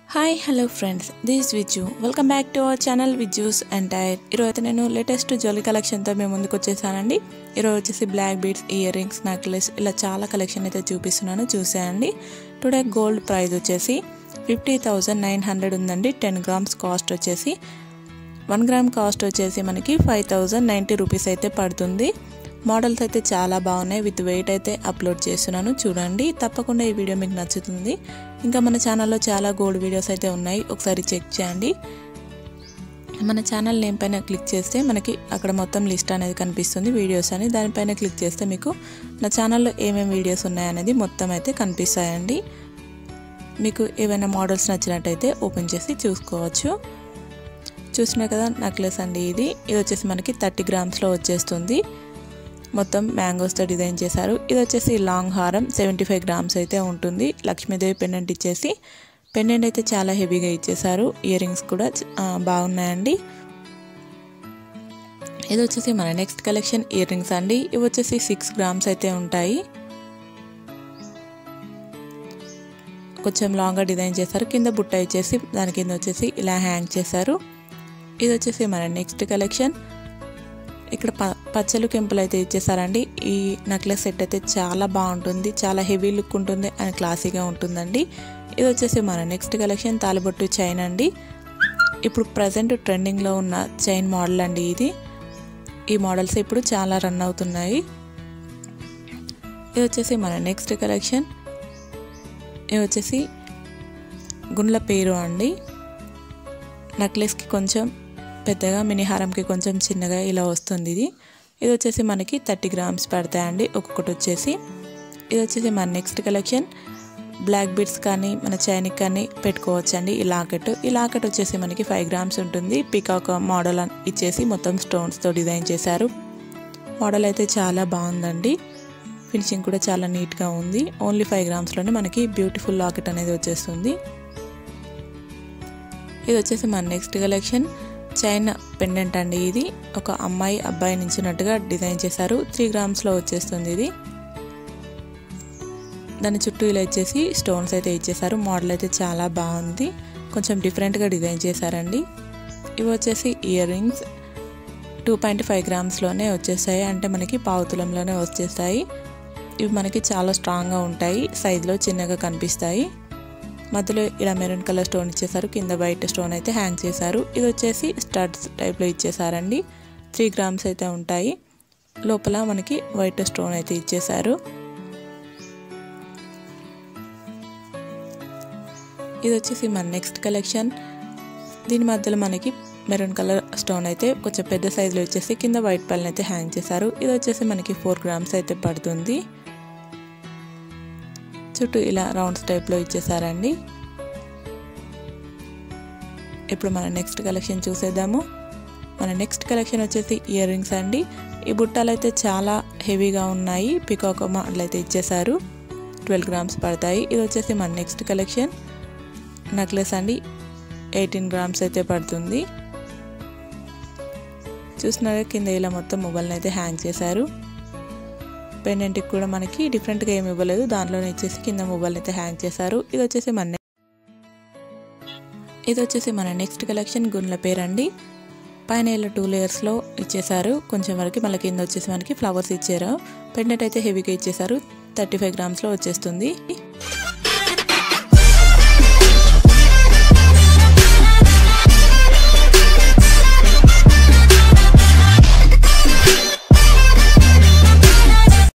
hi hello friends this Viju welcome back to our channel విజ్యూస్ and టైర్ ఈరోజు అయితే నేను లేటెస్ట్ జ్యువెలరీ కలెక్షన్తో మేము ముందుకు వచ్చేసానండి ఈరోజు వచ్చేసి black beads ear rings necklace ఇలా చాలా కలెక్షన్ అయితే చూపిస్తున్నాను చూసేయండి టుడే గోల్డ్ ప్రైస్ వచ్చేసి ఫిఫ్టీ థౌజండ్ నైన్ హండ్రెడ్ ఉందండి టెన్ గ్రామ్స్ కాస్ట్ వచ్చేసి వన్ గ్రామ్ కాస్ట్ వచ్చేసి మనకి ఫైవ్ థౌజండ్ నైంటీ రూపీస్ అయితే పడుతుంది మోడల్స్ అయితే చాలా బాగున్నాయి విత్ వెయిట్ అయితే అప్లోడ్ చేస్తున్నాను చూడండి తప్పకుండా ఈ వీడియో మీకు నచ్చుతుంది ఇంకా మన ఛానల్లో చాలా గోల్డ్ వీడియోస్ అయితే ఉన్నాయి ఒకసారి చెక్ చేయండి మన ఛానల్ నేమ్ పైన క్లిక్ చేస్తే మనకి అక్కడ మొత్తం లిస్ట్ అనేది కనిపిస్తుంది వీడియోస్ అని దానిపైన క్లిక్ చేస్తే మీకు నా ఛానల్లో ఏమేమి వీడియోస్ ఉన్నాయనేది మొత్తం అయితే కనిపిస్తాయండి మీకు ఏవైనా మోడల్స్ నచ్చినట్టయితే ఓపెన్ చేసి చూసుకోవచ్చు చూసినా కదా నెక్లెస్ అండి ఇది ఇది వచ్చేసి మనకి థర్టీ గ్రామ్స్లో వచ్చేస్తుంది మొత్తం మ్యాంగోస్తో డిజైన్ చేశారు ఇది వచ్చేసి లాంగ్ హారం సెవెంటీ ఫైవ్ గ్రామ్స్ అయితే ఉంటుంది లక్ష్మీదేవి పెండెంట్ ఇచ్చేసి పెండెంట్ అయితే చాలా హెవీగా ఇచ్చేసారు ఇయర్ రింగ్స్ కూడా బాగున్నాయండి ఇది వచ్చేసి మన నెక్స్ట్ కలెక్షన్ ఇయర్ రింగ్స్ అండి ఇవి వచ్చేసి సిక్స్ గ్రామ్స్ అయితే ఉంటాయి కొంచెం లాంగ్గా డిజైన్ చేశారు కింద బుట్ట ఇచ్చేసి దాని కింద వచ్చేసి ఇలా హ్యాంగ్ చేశారు ఇది వచ్చేసి మన నెక్స్ట్ కలెక్షన్ ఇక్కడ ప పచ్చలు కెంపులు అయితే ఇచ్చేసారండి ఈ నెక్లెస్ సెట్ అయితే చాలా బాగుంటుంది చాలా హెవీ లుక్ ఉంటుంది అండ్ క్లాసీగా ఉంటుందండి ఇది వచ్చేసి మన నెక్స్ట్ కలెక్షన్ తాలిబొట్టు చైన్ అండి ఇప్పుడు ప్రజెంట్ ట్రెండింగ్లో ఉన్న చైన్ మోడల్ అండి ఇది ఈ మోడల్స్ ఇప్పుడు చాలా రన్ అవుతున్నాయి ఇది వచ్చేసి మన నెక్స్ట్ కలెక్షన్ ఇది వచ్చేసి గుండ్ల పేరు అండి నెక్లెస్కి కొంచెం పెద్దగా మినీ హారంకి కొంచెం చిన్నగా ఇలా వస్తుంది ఇది ఇది వచ్చేసి మనకి థర్టీ గ్రామ్స్ పడతాయండి ఒక్కొక్కటి వచ్చేసి ఇది వచ్చేసి మన నెక్స్ట్ కలెక్షన్ బ్లాక్ బీడ్స్ కానీ మన చైనిక్ కానీ పెట్టుకోవచ్చు అండి ఈ లాకెట్ ఈ లాకెట్ వచ్చేసి మనకి ఫైవ్ గ్రామ్స్ ఉంటుంది పికాక్ మోడల్ ఇచ్చేసి మొత్తం స్టోన్స్తో డిజైన్ చేశారు మోడల్ అయితే చాలా బాగుందండి ఫినిషింగ్ కూడా చాలా నీట్గా ఉంది ఓన్లీ ఫైవ్ గ్రామ్స్లోనే మనకి బ్యూటిఫుల్ లాకెట్ అనేది వచ్చేస్తుంది ఇది వచ్చేసి మన నెక్స్ట్ కలెక్షన్ చైన్ పెండెంట్ అండి ఇది ఒక అమ్మాయి అబ్బాయి నించున్నట్టుగా డిజైన్ చేశారు త్రీ గ్రామ్స్లో వచ్చేస్తుంది ఇది దాని చుట్టూ ఇలా ఇచ్చేసి స్టోన్స్ అయితే ఇచ్చేసారు మోడల్ అయితే చాలా బాగుంది కొంచెం డిఫరెంట్గా డిజైన్ చేశారండి ఇవి వచ్చేసి ear rings two point five గ్రామ్స్లోనే వచ్చేస్తాయి అంటే మనకి పావుతులంలోనే వచ్చేస్తాయి ఇవి మనకి చాలా స్ట్రాంగ్గా ఉంటాయి సైజులో చిన్నగా కనిపిస్తాయి మధ్యలో ఇలా మెరూన్ కలర్ స్టోన్ ఇచ్చేసారు కింద వైట్ స్టోన్ అయితే హ్యాంగ్ చేశారు ఇది వచ్చేసి స్టడ్స్ టైప్లో ఇచ్చేసారండి త్రీ గ్రామ్స్ అయితే ఉంటాయి లోపల మనకి వైట్ స్టోన్ అయితే ఇచ్చేసారు ఇది వచ్చేసి మన నెక్స్ట్ కలెక్షన్ దీని మధ్యలో మనకి మెరూన్ కలర్ స్టోన్ అయితే కొంచెం పెద్ద సైజులో వచ్చేసి కింద వైట్ పళ్ళని అయితే హ్యాంగ్ చేశారు ఇది వచ్చేసి మనకి ఫోర్ గ్రామ్స్ అయితే పడుతుంది చుట్టూ ఇలా రౌండ్స్ టైప్లో ఇచ్చేసారండి ఇప్పుడు మన నెక్స్ట్ కలెక్షన్ చూసేద్దాము మన నెక్స్ట్ కలెక్షన్ వచ్చేసి ఇయర్ రింగ్స్ అండి ఈ బుట్టాలు అయితే చాలా హెవీగా ఉన్నాయి పికాక్ మోడల్ అయితే ఇచ్చేసారు ట్వెల్వ్ గ్రామ్స్ పడతాయి ఇది వచ్చేసి మన నెక్స్ట్ కలెక్షన్ నెక్లెస్ అండి ఎయిటీన్ గ్రామ్స్ అయితే పడుతుంది చూసినారా కింద ఇలా మొత్తం మొబైల్ని అయితే హ్యాంగ్ చేశారు పెండెంట్కి కూడా మనకి డిఫరెంట్గా ఏమి ఇవ్వలేదు దాంట్లోనే ఇచ్చేసి కింద మొబైల్ అయితే హ్యాంగ్ చేశారు ఇది వచ్చేసి మన ఇది వచ్చేసి మన నెక్స్ట్ కలెక్షన్ గుండ్ల పేరండి పైన ఇలా టూ లేయర్స్లో ఇచ్చేసారు కొంచెం వరకు మళ్ళీ కింద వచ్చేసి మనకి ఫ్లవర్స్ ఇచ్చారు పెండెంట్ అయితే హెవీగా ఇచ్చేసారు థర్టీ ఫైవ్ గ్రామ్స్లో వచ్చేస్తుంది